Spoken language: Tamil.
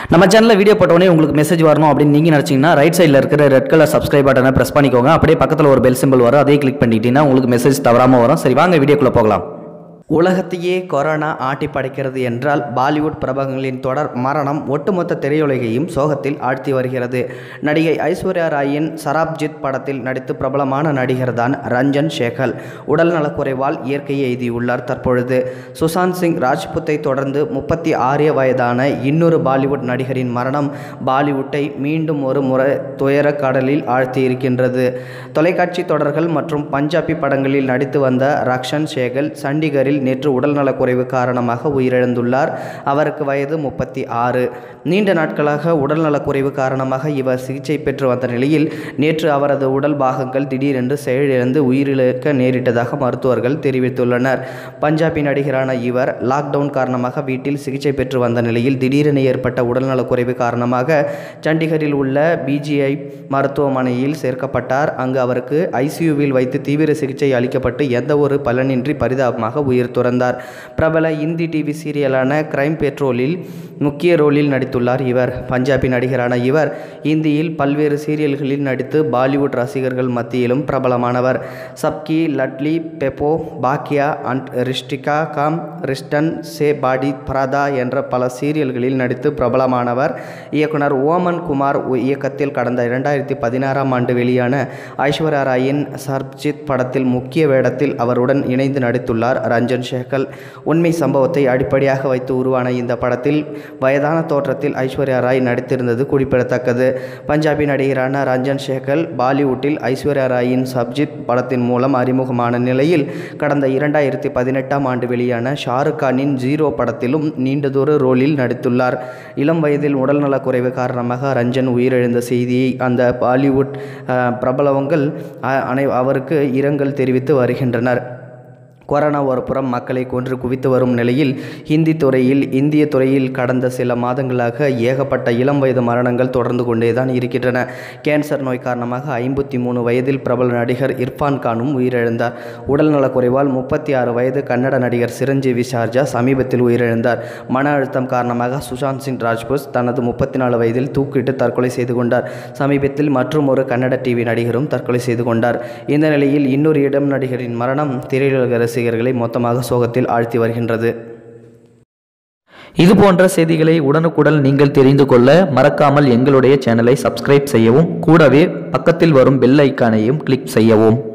நம்ம சேனலில் வீடியோ போட்டோடனே உங்களுக்கு மெசேஜ் வரணும் அப்படின்னு நீங்கள் நினச்சிங்கன்னா ரைட் சைடில் இருக்கிற ரெட் கலர் சப்ஸ்கிரைப் பட்டனை ப்ரெஸ் பண்ணிக்கோங்க அப்படியே பக்கத்தில் ஒரு பெல் சிம்பிள் வரும் அதையும் கிளிக் பண்ணிக்கிட்டீங்கன்னா உங்களுக்கு மெசேஜ் தவறாமல் வரும் சரி வாங்க வீடியோக்குள்ளே போகலாம் உலகத்தையே கொரோனா ஆட்டி படைக்கிறது என்றால் பாலிவுட் பிரபலங்களின் தொடர் மரணம் ஒட்டுமொத்த திரையுலகையும் சோகத்தில் ஆழ்த்தி வருகிறது நடிகை ஐஸ்வர்யா ராயின் சராப்ஜித் படத்தில் நடித்து பிரபலமான நடிகர் தான் ரஞ்சன் சேகல் உடல் நலக்குறைவால் இயற்கை எய்தியுள்ளார் தற்பொழுது சுசாந்த் சிங் ராஜ்புத்தை தொடர்ந்து முப்பத்தி ஆறு வயதான இன்னொரு பாலிவுட் நடிகரின் மரணம் பாலிவுட்டை மீண்டும் ஒரு முறை துயர கடலில் ஆழ்த்தி இருக்கின்றது தொலைக்காட்சி தொடர்கள் மற்றும் பஞ்சாபி படங்களில் நடித்து வந்த ரக்ஷன் சேகல் சண்டிகரில் நேற்று உடல்நலக்குறைவு காரணமாக உயிரிழந்துள்ளார் அவருக்கு வயது முப்பத்தி ஆறு நீண்ட நாட்களாக உடல்நலக்குறைவு காரணமாக இவர் சிகிச்சை பெற்று வந்த நிலையில் நேற்று அவரது உடல் பாகங்கள் திடீரென்று செயலிழந்து உயிரிழக்க நேரிட்டதாக மருத்துவர்கள் தெரிவித்துள்ளனர் பஞ்சாபி நடிகரான இவர் லாக்டவுன் காரணமாக வீட்டில் சிகிச்சை பெற்று வந்த நிலையில் திடீரென ஏற்பட்ட உடல்நலக்குறைவு காரணமாக சண்டிகரில் உள்ள பிஜிஐ மருத்துவமனையில் சேர்க்கப்பட்டார் அங்கு அவருக்கு ஐசியூவில் வைத்து தீவிர சிகிச்சை அளிக்கப்பட்டு எந்த ஒரு பலனின்றி பரிதாபமாக உயிர் துறந்தார் பிரபல இந்தி டிவி சீரியலான கிரைம் பெட்ரோலில் முக்கிய ரோலில் நடித்துள்ளார் இவர் பஞ்சாபி நடிகரான இவர் இந்தியில் பல்வேறு சீரியல்களில் நடித்து பாலிவுட் ரசிகர்கள் மத்தியிலும் பிரபலமானவர் சப்கி லட்லி பெப்போ பாக்கியா அண்ட் ரிஷ்டிகா காம் ரிஸ்டன் சே பாடி பிரதா என்ற பல சீரியல்களில் நடித்து பிரபலமானவர் இயக்குனர் ஓமன் குமார் உ- இயக்கத்தில் கடந்த இரண்டாயிரத்தி பதினாறாம் ஆண்டு வெளியான ஐஸ்வர்யா ராயின் சர்ப்ஜித் படத்தில் முக்கிய வேடத்தில் அவருடன் இணைந்து நடித்துள்ளார் ரஞ்சன் சேகல் உண்மை சம்பவத்தை அடிப்படையாக வைத்து உருவான இந்த படத்தில் வயதான தோற்றத்தில் ஐஸ்வர்யா ராய் நடித்திருந்தது குறிப்பிடத்தக்கது பஞ்சாபி நடிகரான ரஞ்சன் சேகல் பாலிவுட்டில் ஐஸ்வர்யா ராயின் சப்ஜித் படத்தின் மூலம் அறிமுகமான நிலையில் கடந்த இரண்டாயிரத்தி பதினெட்டாம் ஆண்டு வெளியான ஷாருக் கானின் ஜீரோ படத்திலும் நீண்டதொரு ரோலில் நடித்துள்ளார் இளம் வயதில் உடல்நலக்குறைவு காரணமாக ரஞ்சன் உயிரிழந்த செய்தியை அந்த பாலிவுட் அஹ், பிரபலங்கள் அ- அனை அவருக்கு இரங்கல் தெரிவித்து வருகின்றனர் கொரோனா ஒரு புறம் மக்களை கொன்று குவித்து வரும் நிலையில் ஹிந்தி துறையில் இந்திய துறையில் கடந்த சில மாதங்களாக ஏகப்பட்ட இளம் வயது மரணங்கள் தொடர்ந்து கொண்டே தான் இருக்கின்றன கேன்சர் நோய் காரணமாக ஐம்பத்தி மூணு வயதில் பிரபல நடிகர் இர்ஃபான் கானும் உயிரிழந்தார் உடல்நலக்குறைவால் முப்பத்தி ஆறு வயது கன்னட நடிகர் சிரஞ்சீவி ஷார்ஜா சமீபத்தில் உயிரிழந்தார் மன அழுத்தம் காரணமாக சுஷாந்த் சிங் ராஜ்பூத் தனது முப்பத்தி நாலு வயதில் தூக்கிட்டு தற்கொலை செய்து கொண்டார் சமீபத்தில் மற்றும் ஒரு கன்னட டிவி நடிகரும் தற்கொலை செய்து கொண்டார் இந்த நிலையில் இன்னொரு இடம் நடிகரின் மரணம் திரையுலக ரசிகர்களை மொத்தமாக சோகத்தில் ஆழ்த்தி வருகின்றது இது போன்ற செய்திகளை உடனுக்குடன் நீங்கள் தெரிந்து கொள்ள மறக்காமல் எங்களுடைய சேனலை சப்ஸ்கிரைப் செய்யவும் கூடவே பக்கத்தில் வரும் பெல் ஐக்கானையும் கிளிக் செய்யவும்